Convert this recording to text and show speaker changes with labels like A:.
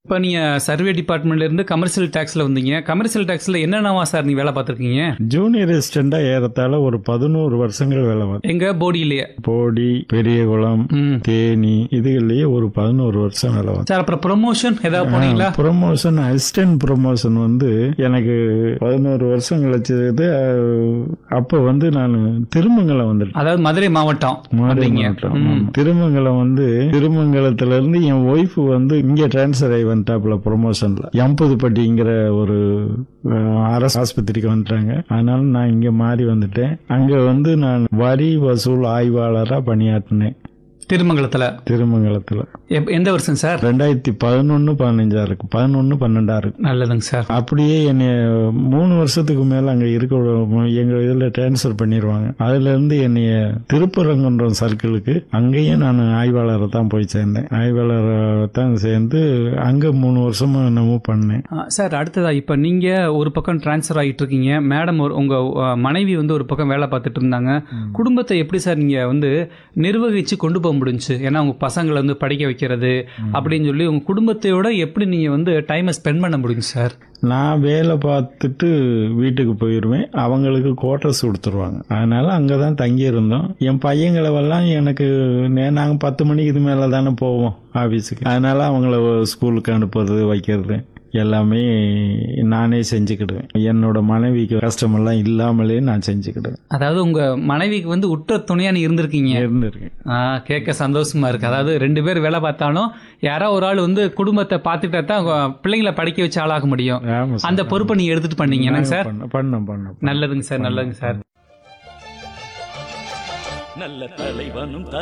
A: இப்போ நீங்கள் சர்வே டிபார்ட்மெண்ட்ல இருந்து கமர்ஷியல் டேக்ஸில் வந்தீங்க கமர்ஷியல் டேக்ஸில் என்னென்னவா சார் நீ வேலை பார்த்துருக்கீங்க
B: ஜூனியர் அசிஸ்டண்டா ஏறத்தாழ ஒரு பதினோரு வருஷங்கள் வேலை பார்த்தேன்
A: எங்க போடியிலேயே
B: போடி பெரியகுளம்
A: ம்
B: தேனி இதுகள்லயே ஒரு பதினோரு வருஷம் வேலை பார்த்தேன்
A: சார் அப்புறம் ப்ரொமோஷன் ஏதாவது போனீங்களா
B: ப்ரொமோஷன் அசிஸ்டன்ட் ப்ரொமோஷன் வந்து எனக்கு பதினோரு வருஷம் கழிச்சது அஹ், அப்போ வந்து நான் திருமங்கலம் வந்துட்டேன்
A: அதாவது மதுரை மாவட்டம்
B: மதுரை
A: வந்தீங்க.
B: மாவட்டம்.
A: ம்.
B: ஆமா. திருமங்கலம் வந்து திருமங்கலத்துல இருந்து என் ஒய்ஃப் வந்து இங்க டிரான்ஸ்ஃபர் ஆகி வந்துட்டாப்புல ப்ரொமோஷன்ல எம்பதுப்பட்டிங்கிற ஒரு அஹ், அரசு ஆஸ்பத்திரிக்கு வந்துட்டாங்க அதனால நான் இங்க மாறி வந்துட்டேன் அங்க வந்து நான் வரி வசூல் ஆய்வாளரா பணியாற்றினேன்
A: திருமங்கலத்தில்
B: திருமங்கலத்துல
A: எப்- எந்த வருஷம் சார்
B: ரெண்டாயிரத்தி பதினொன்னு பதினஞ்சா இருக்கு பதினொன்னு பன்னெண்டா இருக்கு
A: நல்லதுங்க சார்
B: அப்படியே என்னை மூணு வருஷத்துக்கு மேல அங்க இருக்க விட- எங்க இதுல டிரான்ஸ்ஃபர் பண்ணிடுவாங்க அதுல இருந்து என்னைய திருப்பரங்குன்றம் சர்க்கிளுக்கு அங்கேயும் நான் ஆய்வாளரை தான் போய் சேர்ந்தேன் ஆய்வாளரை தான் சேர்ந்து அங்க மூணு வருஷமா என்னமோ பண்ணேன்
A: ஆ, சார் அடுத்ததா இப்போ நீங்கள் ஒரு பக்கம் ட்ரான்ஸ்ஃபர் ஆகிட்டு இருக்கீங்க மேடம் ஒரு உங்கள் மனைவி வந்து ஒரு பக்கம் வேலை பார்த்துட்டு இருந்தாங்க குடும்பத்தை எப்படி சார் நீங்கள் வந்து நிர்வகித்து கொண்டு போக முடிஞ்சுச்சு ஏன்னா உங்கள் பசங்களை வந்து படிக்க வைக்கிறது அப்படின்னு சொல்லி உங்கள் குடும்பத்தையோட எப்படி நீங்கள் வந்து டைமை ஸ்பெண்ட் பண்ண முடியும் சார்
B: நான் வேலை பார்த்துட்டு வீட்டுக்கு போயிடுவேன் அவங்களுக்கு குவார்ட்டர்ஸ் கொடுத்துருவாங்க அதனால அங்கே தான் தங்கி இருந்தோம் என் பையங்களவெல்லாம் எனக்கு நே- நாங்க பத்து மணிக்கு இது மேலே தானே போவோம் ஆஃபீஸுக்கு அதனால அவங்கள ஸ்கூலுக்கு அனுப்புறது வைக்கிறது எல்லாமே நானே செஞ்சுக்கிடுவேன் என்னோட மனைவிக்கு கஷ்டமெல்லாம் இல்லாமலே நான் செஞ்சுக்கிடுவேன்
A: அதாவது உங்கள் மனைவிக்கு வந்து உற்ற துணையாக நீ இருந்திருக்கீங்க
B: இருந்திருக்கேன்
A: ஆ கேட்க சந்தோஷமா இருக்கு அதாவது ரெண்டு பேர் வேலை பார்த்தாலும் யாரோ ஒரு ஆள் வந்து குடும்பத்தை பார்த்துட்டா தான் அவங்க பிள்ளைங்களை படிக்க வச்சு ஆளாக முடியும்
B: ஆமா சார்.
A: அந்த பொறுப்பை நீங்க எடுத்துட்டு பண்ணீங்க என்னங்க சார்
B: பண்ண- பண்ணோம் பண்ணோம்
A: நல்லதுங்க சார் நல்லதுங்க சார்
C: நல்ல தலைவனும்